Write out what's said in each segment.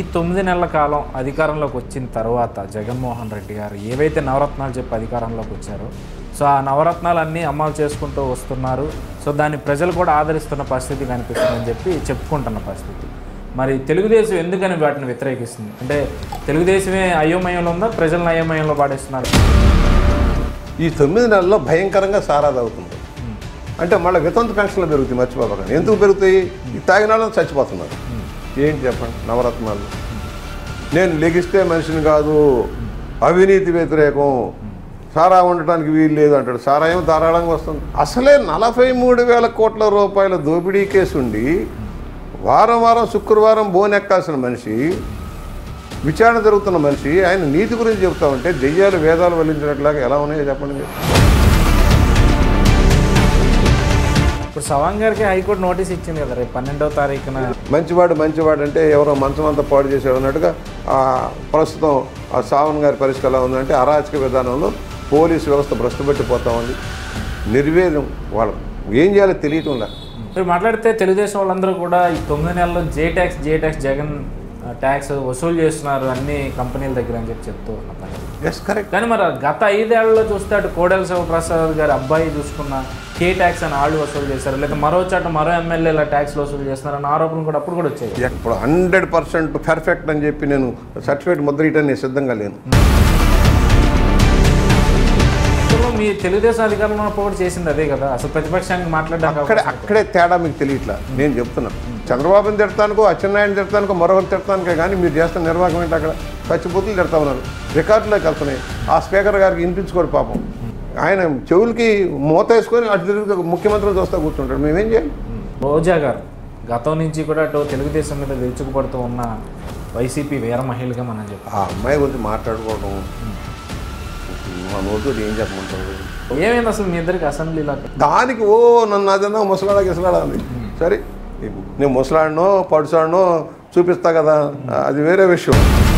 తొమ్మిది నెలల కాలం అధికారంలోకి వచ్చిన తర్వాత జగన్మోహన్ రెడ్డి గారు ఏవైతే నవరత్నాలు చెప్పి అధికారంలోకి వచ్చారో సో ఆ నవరత్నాలన్నీ అమలు చేసుకుంటూ వస్తున్నారు సో దాన్ని ప్రజలు కూడా ఆదరిస్తున్న పరిస్థితి కనిపిస్తుందని చెప్పి చెప్పుకుంటున్న పరిస్థితి మరి తెలుగుదేశం ఎందుకని వాటిని వ్యతిరేకిస్తుంది అంటే తెలుగుదేశమే అయోమయంలో ఉందా ప్రజలను అయోమయంలో పాడేస్తున్నారు ఈ తొమ్మిది నెలల్లో భయంకరంగా సారా తాగుతుంది అంటే మళ్ళీ వితంతు పెన్షన్లు పెరుగుతాయి మర్చిపోకండి ఎందుకు పెరుగుతాయి ఈ తాగిన వాళ్ళు చచ్చిపోతున్నారు ఏంటి చెప్పండి నవరత్నాలు నేను లెగిస్తే మనిషిని కాదు అవినీతి వ్యతిరేకం సారా ఉండటానికి వీలు లేదు అంటాడు సారా ఏమో ధారాళంగా వస్తుంది అసలే నలభై మూడు వేల కోట్ల రూపాయల దోపిడీ కేసు ఉండి వారం వారం శుక్రవారం బోనెక్కాల్సిన మనిషి విచారణ జరుగుతున్న మనిషి ఆయన నీతి గురించి చెబుతా ఉంటే దెయ్యాలు వేదాలు వల్లించినట్లాగా ఎలా ఉన్నాయో చెప్పండి మీరు ఇప్పుడు సవాంగ్ గారికి హైకోర్టు నోటీస్ ఇచ్చింది కదా రేపు పన్నెండవ తారీఖున మంచివాడు మంచివాడు అంటే ఎవరో మంచం అంతా పాడు చేశాడు అన్నట్టుగా ఆ, ప్రస్తుతం ఆ సావన్ గారి పరిస్థితి ఎలా ఉందంటే అరాచక విధానంలో పోలీసు వ్యవస్థ భ్రష్టుపట్టిపోతా ఉంది నిర్వేదం వాళ్ళు ఏం చేయాలో తెలియటం లే మీరు మాట్లాడితే తెలుగుదేశం వాళ్ళందరూ కూడా ఈ తొమ్మిది నెలల్లో J tax J tax Jagan tax వసూలు చేస్తున్నారు అన్ని కంపెనీల దగ్గర అని చెప్పి చెప్తూ ఉన్న పని ఎస్ కరెక్ట్ కానీ మరి గత ఐదేళ్లలో చూస్తే అటు కోడెల శివప్రసాద్ గారి అబ్బాయి చూసుకున్న కే ట్యాక్స్ అని వాళ్ళు వసూలు చేశారు లేదా మరో చాట మరో ఎమ్మెల్యేల ట్యాక్స్ వసూలు చేస్తున్నారని ఆరోపణలు కూడా అప్పుడు కూడా వచ్చాయి ఇప్పుడు హండ్రెడ్ పర్సెంట్ పర్ఫెక్ట్ అని చెప్పి నేను సర్టిఫికేట్ ముద్ర ఇయటానికి నేను సిద్ధంగా లేను ఇప్పుడు మీ తెలుగుదేశం అధికారంలో ఉన్నప్పుడు కూడా చేసింది అదే కదా అసలు ప్రతిపక్షానికి మాట్లాడడానికి అక్కడే అవకాశం అక్కడే తేడా మీకు తెలియట్లా నేను చెప్తున్నా చంద్రబాబుని తిడతానుకో అచ్చెన్నాయుడు తిడతానుకో మరొకరు తిడతానికే కానీ మీరు చేస్తున్న నిర్వాహకం ఏంటి అక్కడ పచ్చిబూతులు తిడతా ఉన్నారు రికార్డులోకి వెళ్తున్నాయి ఆ స్పీకర్ గారికి వినిపించుకోడు పాపం ఆయన చెవులకి మూత వేసుకొని అటు తిరిగి ముఖ్యమంత్రిని చూస్తా కూర్చుంటాడు మేమేం చేయాలి రోజా గారు గతం నుంచి కూడా అటు తెలుగుదేశం మీద విరుచుకుపడుతూ ఉన్న వైసీపీ వీర మహిళగా మనం చెప్పాం ఆ అమ్మాయి గురించి మాట్లాడుకోవడం మా నోటు ఏం చెప్పమంటారు ఏమైంది అసలు మీ ఇద్దరికి అసెంబ్లీలో దానికి ఓ నన్ను అదన్నా ముసలాడా గిసలాడా అంది సరే నేను ముసలాడినో పడుసాడినో చూపిస్తా కదా అది వేరే విషయం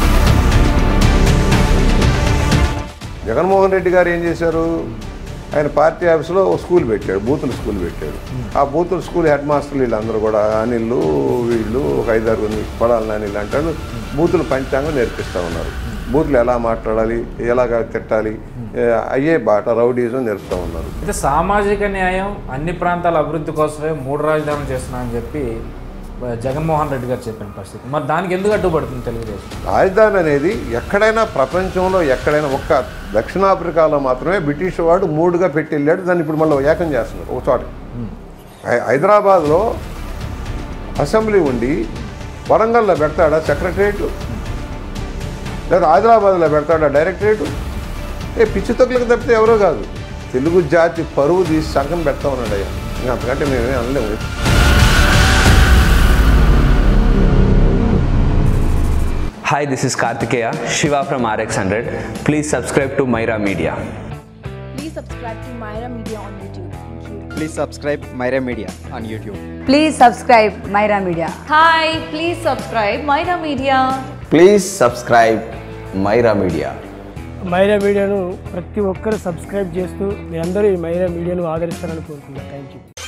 జగన్మోహన్ రెడ్డి గారు ఏం చేశారు ఆయన పార్టీ ఆఫీస్లో ఓ స్కూల్ పెట్టాడు బూతుల స్కూల్ పెట్టాడు ఆ బూతుల స్కూల్ హెడ్ మాస్టర్లు వీళ్ళందరూ కూడా అనిళ్ళు వీళ్ళు ఒక ఐదారు పడాలని అనిల్ అంటాడు బూతులు పంచాంగం నేర్పిస్తూ ఉన్నారు బూతులు ఎలా మాట్లాడాలి ఎలాగ తిట్టాలి ఏ, అయ్యే బాట రౌడీజం నేర్పుతూ ఉన్నారు అయితే సామాజిక న్యాయం అన్ని ప్రాంతాల అభివృద్ధి కోసమే మూడు రాజధానులు చేస్తున్నా అని చెప్పి ఆ, జగన్మోహన్ రెడ్డి గారు చెప్పిన పరిస్థితి మరి దానికి ఎందుకు అడ్డుపడుతుంది తెలుగుదేశం రాజధాని అనేది ఎక్కడైనా ప్రపంచంలో ఎక్కడైనా ఒక్క దక్షిణాఫ్రికాలో మాత్రమే బ్రిటిష్ వాడు మూడుగా పెట్టి వెళ్ళాడు దాన్ని ఇప్పుడు మళ్ళీ ఏకం చేస్తున్నారు ఒక చోట హై- హైదరాబాద్లో అసెంబ్లీ ఉండి వరంగల్లో పెడతాడా సెక్రటరేట్ లేదా హైదరాబాద్లో పెడతాడా డైరెక్టరేట్ ఏ పిచ్చి తొక్కులకు తప్పితే ఎవరో కాదు తెలుగు జాతి పరువు తీసి సంఘం పెడతా ఉన్నాడు అయ్యా ఇంకా అంతకంటే మేమేం అనలేము Hi, this is Kartikeya, Shiva from RX100. Please subscribe to Myra Media. Please subscribe to Myra Media on YouTube. Thank you. Please subscribe Myra Media on YouTube. Please subscribe Myra Media. Hi, please subscribe Myra Media. Please subscribe Myra media Myra మీడియాను ప్రతి ఒక్కరు subscribe చేస్తూ మీరందరూ ఈ మైరా మీడియాను ఆదరిస్తారని కోరుకుంటున్నాను thank you